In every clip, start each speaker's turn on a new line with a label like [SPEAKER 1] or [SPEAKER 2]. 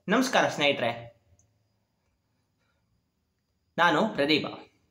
[SPEAKER 1] ನಮಸ್ಕಾರ ಸ್ನೇಹಿತರೆ ನಾನು ಪ್ರದೀಪ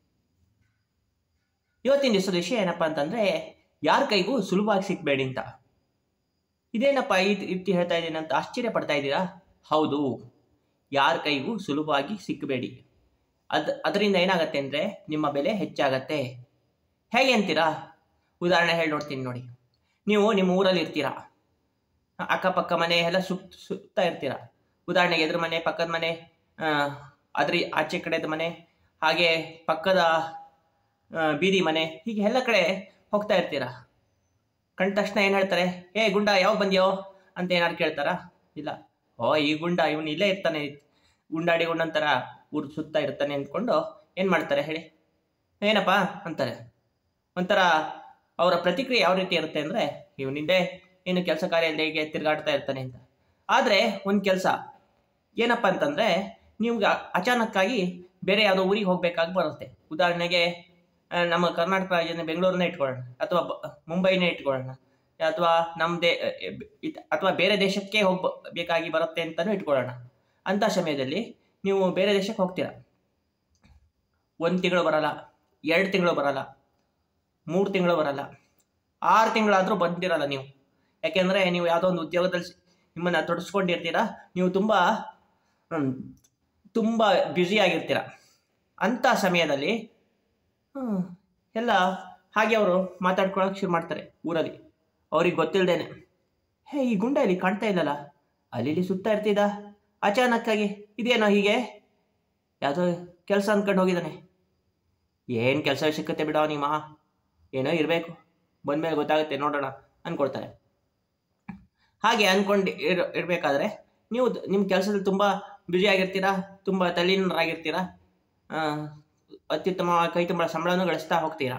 [SPEAKER 1] ಇವತ್ತಿನ ದಿವಸದ ವಿಷಯ ಏನಪ್ಪ ಅಂತಂದರೆ ಯಾರ ಕೈಗೂ ಸುಲಭವಾಗಿ ಸಿಕ್ಕಬೇಡಿ ಅಂತ ಇದೇನಪ್ಪ ಈ ರೀತಿ ಹೇಳ್ತಾ ಇದ್ದೀನಿ ಅಂತ ಆಶ್ಚರ್ಯ ಪಡ್ತಾ ಇದ್ದೀರಾ ಹೌದು ಯಾರ ಕೈಗೂ ಸುಲಭವಾಗಿ ಸಿಕ್ಕಬೇಡಿ ಅದು ಅದರಿಂದ ಏನಾಗತ್ತೆ ಅಂದರೆ ನಿಮ್ಮ ಬೆಲೆ ಹೆಚ್ಚಾಗತ್ತೆ ಹೇಗೆ ಅಂತೀರಾ ಉದಾಹರಣೆ ಹೇಳಿ ನೋಡ್ತೀನಿ ನೋಡಿ ನೀವು ನಿಮ್ಮ ಊರಲ್ಲಿ ಇರ್ತೀರಾ ಅಕ್ಕಪಕ್ಕ ಮನೆ ಎಲ್ಲ ಸುತ್ತ ಸುತ್ತಾ ಇರ್ತೀರ ಉದಾಹರಣೆಗೆ ಎದುರು ಮನೆ ಪಕ್ಕದ ಮನೆ ಆ, ಅದ್ರ ಆಚೆ ಕಡೆದ ಮನೆ ಹಾಗೆ ಪಕ್ಕದ ಆ, ಬೀದಿ ಮನೆ ಹೀಗೆ ಎಲ್ಲ ಕಡೆ ಹೋಗ್ತಾ ಇರ್ತೀರ ಕಂಡ ತಕ್ಷಣ ಏನು ಹೇಳ್ತಾರೆ ಏ ಗುಂಡ ಯಾವಾಗ ಬಂದ್ಯೋ ಅಂತ ಏನಾದ್ರು ಕೇಳ್ತಾರಾ ಇಲ್ಲ ಓ ಈ ಗುಂಡ ಇವನು ಇಲ್ಲೇ ಇರ್ತಾನೆ ಗುಂಡಾಡಿ ಗುಂಡಂತರ ಊರು ಸುತ್ತಾ ಇರ್ತಾನೆ ಅಂದ್ಕೊಂಡು ಏನು ಮಾಡ್ತಾರೆ ಹೇಳಿ ಏನಪ್ಪ ಅಂತಾರೆ ಒಂಥರ ಅವರ ಪ್ರತಿಕ್ರಿಯೆ ಯಾವ ರೀತಿ ಇರುತ್ತೆ ಅಂದರೆ ಇವನಿಂದೆ ಏನು ಕೆಲಸ ಕಾರ್ಯ ಇಲ್ಲದೆ ಹೀಗೆ ತಿರುಗಾಡ್ತಾ ಇರ್ತಾನೆ ಅಂತ ಆದರೆ ಒಂದು ಕೆಲಸ ಏನಪ್ಪ ಅಂತಂದರೆ ನೀವು ಅಚಾನಕ್ಕಾಗಿ ಬೇರೆ ಯಾವುದೋ ಊರಿಗೆ ಹೋಗಬೇಕಾಗಿ ಬರುತ್ತೆ ಉದಾಹರಣೆಗೆ ಆ, ನಮ್ಮ ಕರ್ನಾಟಕ ರಾಜ್ಯನ ಬೆಂಗಳೂರನ್ನೇ ಇಟ್ಕೊಳ್ಳೋಣ ಅಥವಾ ಬ- ಮುಂಬೈನೇ ಇಟ್ಕೊಳ್ಳೋಣ ಅಥವಾ ನಮ್ಮ ದೇ ಇತ್- ಅಥವಾ ಬೇರೆ ದೇಶಕ್ಕೆ ಹೋಗಬೇಕಾಗಿ ಬರುತ್ತೆ ಅಂತಲೂ ಇಟ್ಕೊಳ್ಳೋಣ ಅಂಥ ಸಮಯದಲ್ಲಿ ನೀವು ಬೇರೆ ದೇಶಕ್ಕೆ ಹೋಗ್ತೀರಾ ಒಂದು ತಿಂಗಳು ಬರಲ್ಲ ಎರಡು ತಿಂಗಳು ಬರಲ್ಲ ಮೂರು ತಿಂಗಳು ಬರಲ್ಲ ಆರು ತಿಂಗಳಾದರೂ ಬಂದಿರಲ್ಲ ನೀವು ಯಾಕೆಂದರೆ ನೀವು ಯಾವುದೋ ಒಂದು ಉದ್ಯೋಗದಲ್ಲಿ ಸಿ- ನಿಮ್ಮನ್ನು ತೊಡಸ್ಕೊಂಡಿರ್ತೀರ ನೀವು ತುಂಬ ಹ್ಮ್, ತುಂಬ ಬ್ಯುಸಿಯಾಗಿರ್ತೀರ ಅಂಥ ಸಮಯದಲ್ಲಿ ಹ್ಮ್, ಎಲ್ಲ ಹಾಗೆ ಅವರು ಮಾತಾಡ್ಕೊಳಕ್ಕೆ ಶುರು ಮಾಡ್ತಾರೆ ಊರಲ್ಲಿ ಅವ್ರಿಗೆ ಗೊತ್ತಿಲ್ಲದೇನೆ ಹೇ ಈ ಗುಂಡ ಇಲ್ಲಿ ಕಾಣ್ತಾ ಇಲ್ಲಲ್ಲ ಅಲ್ಲಿ ಇಲ್ಲಿ ಸುತ್ತಾ ಇರ್ತಿದ್ದ ಅಚಾನಕ್ಕಾಗಿ ಇದೇನೋ ಹೀಗೆ ಯಾವುದೋ ಕೆಲಸ ಅಂದ್ಕೊಂಡು ಹೋಗಿದ್ದಾನೆ ಏನು ಕೆಲಸ ಸಿಕ್ಕತ್ತೆ ಬಿಡೋ ನಿಮ್ಮ ಏನೋ ಇರಬೇಕು ಬಂದಮೇಲೆ ಗೊತ್ತಾಗುತ್ತೆ ನೋಡೋಣ ಅಂದ್ಕೊಳ್ತಾರೆ ಹಾಗೆ ಅಂದ್ಕೊಂಡು ಇರ್ ಇರಬೇಕಾದ್ರೆ ನೀವು ದ್- ನಿಮ್ಮ ಕೆಲಸದಲ್ಲಿ ತುಂಬ ಬ್ಯುಸಿ ಆಗಿರ್ತೀರಾ ತುಂಬ ತಲ್ಲೀನರಾಗಿರ್ತೀರಾ ಆ, ಅತ್ಯುತ್ತಮ ಕೈ ತುಂಬ ಸಂಬಳನೂ ಗಳಿಸ್ತಾ ಹೋಗ್ತೀರಾ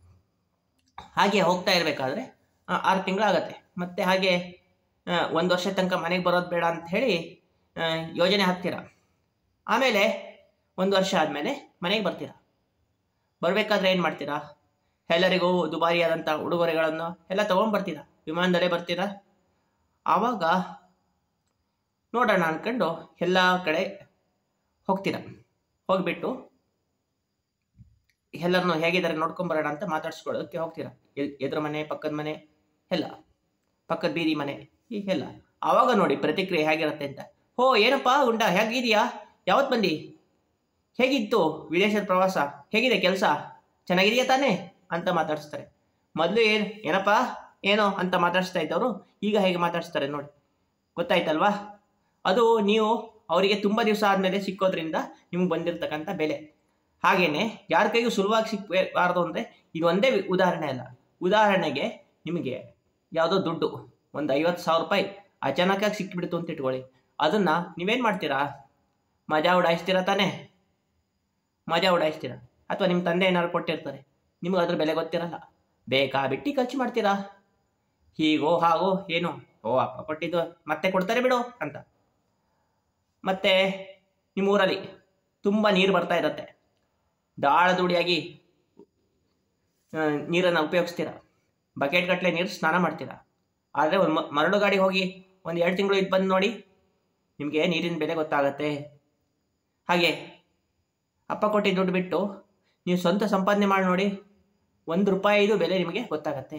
[SPEAKER 1] ಹಾಗೆ ಹೋಗ್ತಾ ಇರಬೇಕಾದ್ರೆ ಆರು ತಿಂಗಳಾಗತ್ತೆ ಮತ್ತೆ ಹಾಗೆ ಒಂದು ವರ್ಷ ತನಕ ಮನೆಗೆ ಬರೋದು ಬೇಡ ಅಂತ ಹೇಳಿ ಆ, ಯೋಜನೆ ಹಾಕ್ತೀರಾ ಆಮೇಲೆ ಒಂದು ವರ್ಷ ಆದಮೇಲೆ ಮನೆಗೆ ಬರ್ತೀರಾ ಬರಬೇಕಾದ್ರೆ ಏನು ಮಾಡ್ತೀರಾ ಎಲ್ಲರಿಗೂ ದುಬಾರಿಯಾದಂಥ ಉಡುಗೊರೆಗಳನ್ನು ಎಲ್ಲ ತೊಗೊಂಡ್ಬರ್ತೀರಾ ವಿಮಾನದಲ್ಲೇ ಬರ್ತೀರಾ ಆವಾಗ ನೋಡೋಣ ಅಂದ್ಕೊಂಡು ಎಲ್ಲ ಕಡೆ ಹೋಗ್ತೀರಾ ಹೋಗ್ಬಿಟ್ಟು ಎಲ್ಲರನ್ನು ಹೇಗಿದ್ದಾರೆ ನೋಡ್ಕೊಂಬರೋಣ ಅಂತ ಮಾತಾಡ್ಸ್ಕೊಳ್ಳೋದಕ್ಕೆ ಹೋಗ್ತೀರಾ ಎ- ಎದುರು ಮನೆ ಪಕ್ಕದ ಮನೆ ಎಲ್ಲ ಪಕ್ಕದ ಬೀದಿ ಮನೆ ಹೀಗೆಲ್ಲ ಆವಾಗ ನೋಡಿ ಪ್ರತಿಕ್ರಿಯೆ ಹೇಗಿರುತ್ತೆ ಅಂತ ಹೋ ಏನಪ್ಪ ಉಂಡ ಹೇಗಿದೆಯಾ ಯಾವತ್ತು ಬಂದು ಹೇಗಿತ್ತು ವಿದೇಶದ ಪ್ರವಾಸ ಹೇಗಿದೆ ಕೆಲಸ ಚೆನ್ನಾಗಿದೆಯಾ ತಾನೇ ಅಂತ ಮಾತಾಡಿಸ್ತಾರೆ ಮೊದಲು ಏನು ಏನಪ್ಪ ಏನೋ ಅಂತ ಮಾತಾಡಿಸ್ತಾ ಇದ್ದವರು ಈಗ ಹೇಗೆ ಮಾತಾಡಿಸ್ತಾರೆ ನೋಡಿ ಗೊತ್ತಾಯ್ತಲ್ವಾ ಅದು ನೀವು ಅವರಿಗೆ ತುಂಬ ದಿವಸ ಆದಮೇಲೆ ಸಿಕ್ಕೋದ್ರಿಂದ ನಿಮ್ಗೆ ಬಂದಿರತಕ್ಕಂಥ ಬೆಲೆ ಹಾಗೇನೆ ಯಾರ ಕೈಗೂ ಸುಲಭವಾಗಿ ಸಿಕ್ಕಬಾರ್ದು ಅಂದರೆ ಇದು ಒಂದೇ ವಿ- ಉದಾಹರಣೆ ಅಲ್ಲ ಉದಾಹರಣೆಗೆ ನಿಮಗೆ ಯಾವುದೋ ದುಡ್ಡು ಒಂದು ಐವತ್ತು ಸಾವಿರ ರೂಪಾಯಿ ಅಚಾನಕ್ಕಾಗಿ ಸಿಕ್ಕಿಬಿಡ್ತು ಅಂತ ಇಟ್ಕೊಳ್ಳಿ ಅದನ್ನು ನೀವೇನು ಮಾಡ್ತೀರಾ ಮಜಾ ಉಡಾಯಿಸ್ತೀರಾ ತಾನೇ ಮಜಾ ಉಡಾಯಿಸ್ತೀರಾ ಅಥವಾ ನಿಮ್ಮ ತಂದೆ ಏನಾದ್ರು ಕೊಟ್ಟಿರ್ತಾರೆ ನಿಮಗೆ ಅದ್ರ ಬೆಲೆ ಗೊತ್ತಿರಲ್ಲ ಬೇಕಾ ಬಿಟ್ಟು ಖರ್ಚು ಮಾಡ್ತೀರಾ ಹೀಗೋ ಹಾಗೋ ಏನೋ ಓ ಅಪ್ಪ ಕೊಟ್ಟಿದ್ದು ಮತ್ತೆ ಕೊಡ್ತಾರೆ ಬಿಡು ಅಂತ ಮತ್ತೆ ನಿಮ್ಮ ಊರಲ್ಲಿ ತುಂಬ ನೀರು ಬರ್ತಾ ಇರುತ್ತೆ ದಾಳ ದುಡಿಯಾಗಿ ನೀರನ್ನು ಉಪಯೋಗಿಸ್ತೀರ ಬಕೆಟ್ ಗಟ್ಟಲೆ ನೀರು ಸ್ನಾನ ಮಾಡ್ತೀರಾ ಆದರೆ ಒಂದು ಮರಳು ಗಾಡಿ ಹೋಗಿ ಒಂದು ಎರಡು ತಿಂಗಳು ಇದು ಬಂದು ನೋಡಿ ನಿಮಗೆ ನೀರಿನ ಬೆಲೆ ಗೊತ್ತಾಗತ್ತೆ ಹಾಗೆ ಅಪ್ಪ ಕೊಟ್ಟಿದ್ದ ದುಡ್ಡು ಬಿಟ್ಟು ನೀವು ಸ್ವಂತ ಸಂಪಾದನೆ ಮಾಡಿ ನೋಡಿ ಒಂದು ರೂಪಾಯಿದು ಬೆಲೆ ನಿಮಗೆ ಗೊತ್ತಾಗತ್ತೆ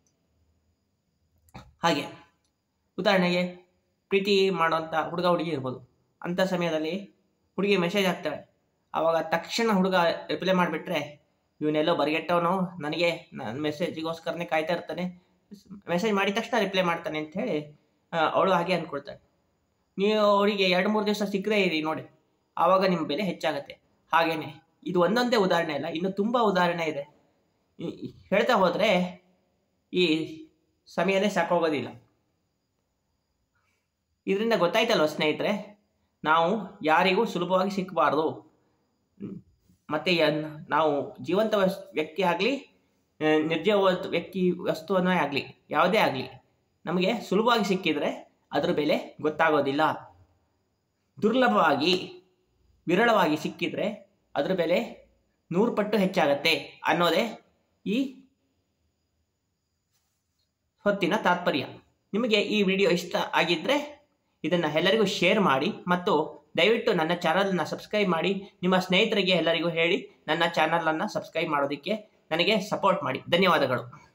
[SPEAKER 1] ಹಾಗೆ ಉದಾಹರಣೆಗೆ ಪ್ರೀತಿ ಮಾಡೋಂಥ ಹುಡುಗ ಹುಡುಗಿ ಇರ್ಬೋದು ಅಂಥ ಸಮಯದಲ್ಲಿ ಹುಡುಗಿ ಮೆಸೇಜ್ ಹಾಕ್ತಾಳೆ ಆವಾಗ ತಕ್ಷಣ ಹುಡುಗ ರಿಪ್ಲೈ ಮಾಡಿಬಿಟ್ರೆ ಇವನೆಲ್ಲೋ ಬರಿಗೆಟ್ಟವನು ನನಗೆ ನನ್ನ ಮೆಸೇಜಿಗೋಸ್ಕರನೇ ಕಾಯ್ತಾ ಇರ್ತಾನೆ ಮೆಸೇಜ್ ಮಾಡಿದ ತಕ್ಷಣ ರಿಪ್ಲೈ ಮಾಡ್ತಾನೆ ಅಂತ ಹೇಳಿ ಅವಳು ಹಾಗೆ ಅಂದ್ಕೊಳ್ತಾಳೆ ನೀವು ಅವರಿಗೆ ಎರಡು ಮೂರು ದಿವಸ ಸಿಕ್ಕದೇ ಇರಿ ನೋಡಿ ಆವಾಗ ನಿಮ್ಮ ಬೆಲೆ ಹೆಚ್ಚಾಗತ್ತೆ ಹಾಗೇನೆ ಇದು ಒಂದೊಂದೇ ಉದಾಹರಣೆ ಅಲ್ಲ ಇನ್ನು ತುಂಬ ಉದಾಹರಣೆ ಇದೆ ಈ- ಈ ಹೇಳ್ತಾ ಹೋದರೆ ಈ ಸಮಯನೇ ಸಾಕೋಗೋದಿಲ್ಲ ಇದರಿಂದ ಗೊತ್ತಾಯ್ತಲ್ವ ಸ್ನೇಹಿತರೆ ನಾವು ಯಾರಿಗೂ ಸುಲಭವಾಗಿ ಸಿಕ್ಕಬಾರ್ದು ಹ್ಮ್. ಮತ್ತೆ ಯನ್- ನಾವು ಜೀವಂತ ವಸ್ ವ್ಯಕ್ತಿ ಆಗಲಿ ನಿರ್ಜೀವ ವ್ಯಕ್ತಿ ವಸ್ತುವನ್ನೇ ಆಗಲಿ ಯಾವುದೇ ಆಗಲಿ ನಮಗೆ ಸುಲಭವಾಗಿ ಸಿಕ್ಕಿದರೆ ಅದರ ಬೆಲೆ ಗೊತ್ತಾಗೋದಿಲ್ಲ ದುರ್ಲಭವಾಗಿ ವಿರಳವಾಗಿ ಸಿಕ್ಕಿದರೆ ಅದರ ಬೆಲೆ ನೂರು ಪಟ್ಟು ಹೆಚ್ಚಾಗತ್ತೆ ಅನ್ನೋದೇ ಈ ಹೊತ್ತಿನ ತಾತ್ಪರ್ಯ ನಿಮಗೆ ಈ ವಿಡಿಯೋ ಇಷ್ಟ ಆಗಿದ್ದರೆ ಇದನ್ನು ಎಲ್ಲರಿಗೂ ಶೇರ್ ಮಾಡಿ ಮತ್ತು ದಯವಿಟ್ಟು ನನ್ನ ಚಾನಲನ್ನು ಸಬ್ಸ್ಕ್ರೈಬ್ ಮಾಡಿ ನಿಮ್ಮ ಸ್ನೇಹಿತರಿಗೆ ಎಲ್ಲರಿಗೂ ಹೇಳಿ ನನ್ನ ಚಾನಲನ್ನು ಸಬ್ಸ್ಕ್ರೈಬ್ ಮಾಡೋದಕ್ಕೆ ನನಗೆ ಸಪೋರ್ಟ್ ಮಾಡಿ ಧನ್ಯವಾದಗಳು